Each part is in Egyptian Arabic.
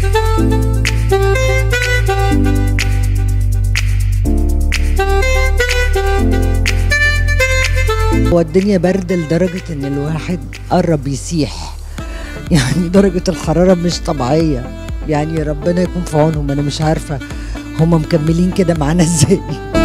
هو الدنيا برد لدرجة إن الواحد قرب يسيح يعني درجة الحرارة مش طبيعية يعني ربنا يكون في عونهم أنا مش عارفة هم مكملين كده معانا إزاي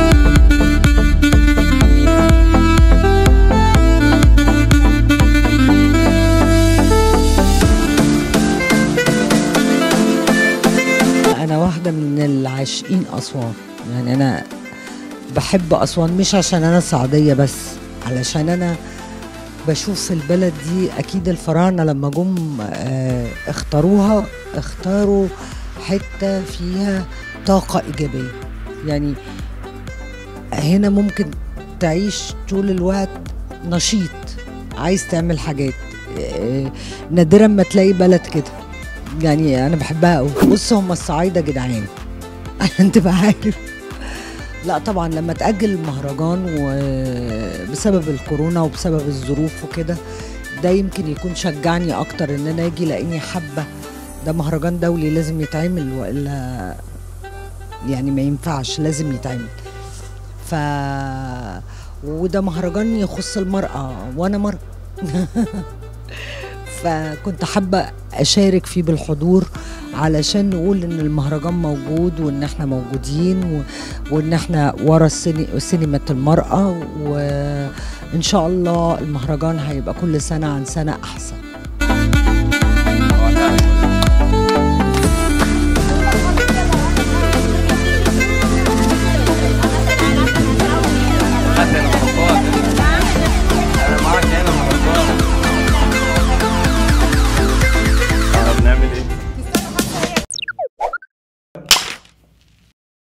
أنا واحدة من العاشقين أسوان يعني أنا بحب أسوان مش عشان أنا صعيدية بس علشان أنا بشوف في البلد دي أكيد الفراعنة لما جم آه، اختاروها اختاروا حتة فيها طاقة إيجابية يعني هنا ممكن تعيش طول الوقت نشيط عايز تعمل حاجات آه، نادرا ما تلاقي بلد كده يعني انا بحبها قوي بص هم الصعايده جدعان عشان تبقى عارف لا طبعا لما تاجل المهرجان وبسبب الكورونا وبسبب الظروف وكده ده يمكن يكون شجعني اكتر ان انا اجي لاني حابه ده مهرجان دولي لازم يتعمل والا يعني ما ينفعش لازم يتعمل ف وده مهرجان يخص المرأة وأنا مرأة فكنت حابة أشارك فيه بالحضور علشان نقول إن المهرجان موجود وإن إحنا موجودين و... وإن إحنا ورا السيني... سينما المرأة وإن شاء الله المهرجان هيبقى كل سنة عن سنة أحسن